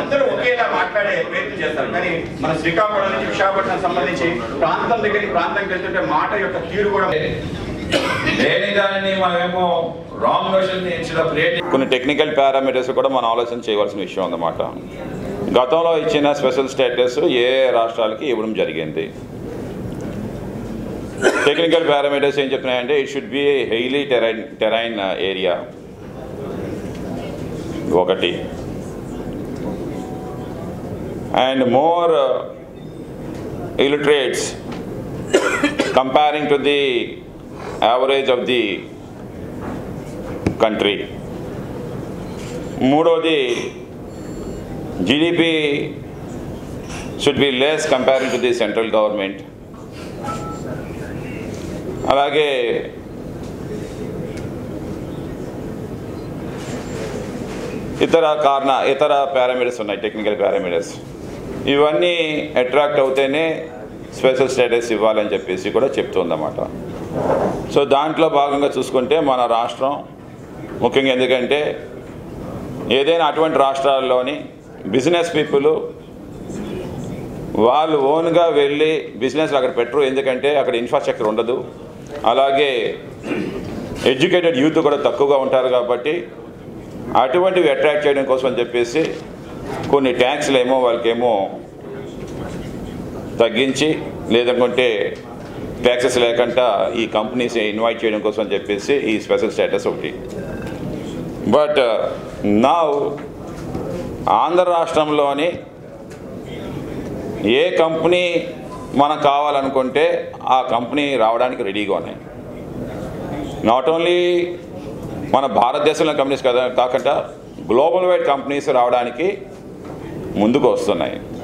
అందరూ ఒకేలా మాట్లాడే ప్రయత్నం చేస్తారు కానీ మన శ్రీకాకుళం నుంచి విశాఖపట్నం సంబంధించి ప్రాంతం దగ్గరికి ప్రాంతంకి వెళ్తుంటే మాట యొక్క తీరు కూడా లేని దానిని మనమేమో రాంగ్ వర్షన్ ఇచ్చిన క్రియేట్ కొన్ని టెక్నికల్ పారామీటర్స్ కూడా మనం ఆలోచన చేయవలసిన విషయం అన్నమాట గతంలో ఇచ్చిన స్పెషల్ స్టేటస్ ఏ ఏ రాష్ట్రాలకి ఇవ్వడం జరిగింది టెక్నికల్ పారామీటర్స్ ఏం చెప్తున్నాయంటే it should be hilly terrain terrain area ఒకటి and more illiterates comparing to the average of the country మూడోది GDP should be less comparing to the central government అలాగే ఇతర కారణ ఇతర పారామీటర్స్ ఉన్నాయి టెక్నికల్ పారామీటర్స్ ఇవన్నీ అట్రాక్ట్ అవుతేనే స్పెషల్ స్టేటస్ ఇవ్వాలని చెప్పేసి కూడా చెప్తుందన్నమాట సో దాంట్లో భాగంగా చూసుకుంటే మన రాష్ట్రం ముఖ్యంగా ఎందుకంటే ఏదైనా అటువంటి రాష్ట్రాల్లోని బిజినెస్ పీపుల్ వాళ్ళు ఓన్గా వెళ్ళి బిజినెస్ అక్కడ పెట్టరు ఎందుకంటే అక్కడ ఇన్ఫ్రాస్ట్రక్చర్ ఉండదు అలాగే ఎడ్యుకేటెడ్ యూత్ కూడా తక్కువగా ఉంటారు కాబట్టి అటువంటివి అట్రాక్ట్ చేయడం కోసం అని చెప్పేసి కొన్ని ట్యాక్స్లు ఏమో వాళ్ళకేమో తగ్గించి లేదనుకుంటే ట్యాక్సెస్ లేకుండా ఈ కంపెనీస్ ఇన్వైట్ చేయడం కోసం అని చెప్పేసి ఈ స్పెషల్ స్టేటస్ ఒకటి బట్ నా ఆంధ్ర రాష్ట్రంలోని ఏ కంపెనీ మనకు కావాలనుకుంటే ఆ కంపెనీ రావడానికి రెడీగా ఉన్నాయి నాట్ ఓన్లీ మన భారతదేశంలో కంపెనీస్ కదా కాకుండా గ్లోబల్ వైడ్ కంపెనీస్ రావడానికి ముందుకు వస్తున్నాయి